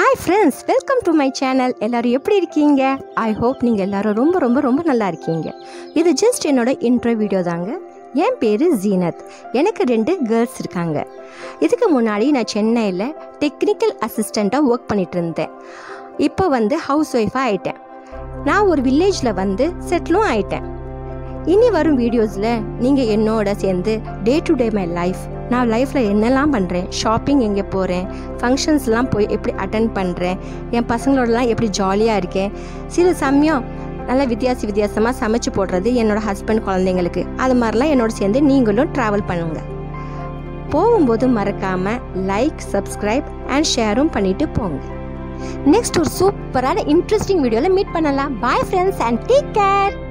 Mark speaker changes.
Speaker 1: hi friends welcome to my channel எல்லாரும் எப்படி இருக்கீங்க ஐ ஹோப் நீங்கள் எல்லாரும் ரொம்ப ரொம்ப ரொம்ப நல்லா இருக்கீங்க இது ஜஸ்ட் என்னோட இன்ட்ரோ வீடியோ தாங்க என் பேர் ஜீனத் எனக்கு ரெண்டு கேர்ள்ஸ் இருக்காங்க இதுக்கு முன்னாடி நான் சென்னையில் டெக்னிக்கல் அசிஸ்டண்ட்டாக ஒர்க் பண்ணிட்டு இருந்தேன் இப்போ வந்து ஹவுஸ் ஒய்ஃபாக ஆயிட்டேன் நான் ஒரு வில்லேஜில் வந்து செட்டிலும் ஆயிட்டேன் இனி வரும் வீடியோஸில் நீங்கள் என்னோட சேர்ந்து day to day my life நான் லைஃப்பில் என்னெல்லாம் பண்ணுறேன் ஷாப்பிங் எங்கே போகிறேன் ஃபங்க்ஷன்ஸ்லாம் போய் எப்படி அட்டன் பண்ணுறேன் என் பசங்களோடலாம் எப்படி ஜாலியாக இருக்கேன் சில சமயம் நல்ல வித்தியாச வித்தியாசமாக சமைச்சு போடுறது என்னோட ஹஸ்பண்ட் குழந்தைங்களுக்கு அது மாதிரிலாம் என்னோட சேர்ந்து நீங்களும் ட்ராவல் பண்ணுங்க போகும்போது மறக்காமல் லைக் சப்ஸ்கிரைப் அண்ட் ஷேரும் பண்ணிட்டு போங்க நெக்ஸ்ட் ஒரு சூப்பரான இன்ட்ரெஸ்டிங் வீடியோவில் மீட் பண்ணலாம் bye friends and take care